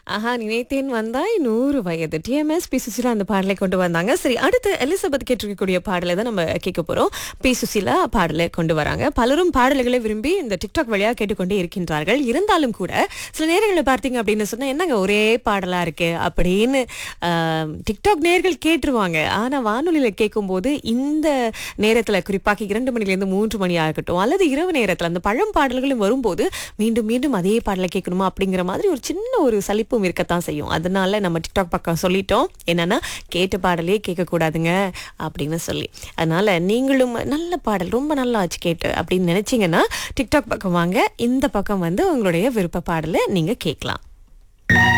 ஆஹா நினைத்தேன் வந்தாய் நூறு வயது டிஎம்எஸ் பி சுசிலா அந்த பாடலை கொண்டு வந்தாங்க சரி அடுத்து எலிசபெத் கேட்டிருக்கக்கூடிய பாடலை தான் நம்ம கேட்க போறோம் பி சுசிலா பாடலை கொண்டு வராங்க பலரும் பாடல்களை விரும்பி இந்த டிக்டாக் வழியாக கேட்டுக்கொண்டே இருக்கின்றார்கள் இருந்தாலும் கூட சில நேரங்களில் பார்த்தீங்க அப்படின்னு சொன்னா என்னங்க ஒரே பாடலா இருக்கு அப்படின்னு ஆம், டிக்டாக் நேர்கள் கேட்டுருவாங்க ஆனா வானொலியில கேட்கும்போது இந்த நேரத்துல குறிப்பாக இரண்டு மணிலேருந்து மூன்று மணி ஆகட்டும் அல்லது இரவு நேரத்துல அந்த பழம் பாடல்களும் வரும்போது மீண்டும் மீண்டும் அதே பாடலை கேட்கணுமா அப்படிங்கிற மாதிரி ஒரு சின்ன ஒரு சலிப்பும் இருக்கத்தான் செய்யும் அதனால நம்ம டிக்டாக் பக்கம் சொல்லிட்டோம் என்னன்னா கேட்ட பாடலே கேட்கக்கூடாதுங்க அப்படின்னு சொல்லி அதனால நீங்களும் நல்ல பாடல் ரொம்ப நல்லா ஆச்சு கேட்டு அப்படின்னு நினைச்சீங்கன்னா டிக்டாக் பக்கம் வாங்க இந்த பக்கம் வந்து உங்களுடைய விருப்ப பாடலை நீங்க கேட்கலாம்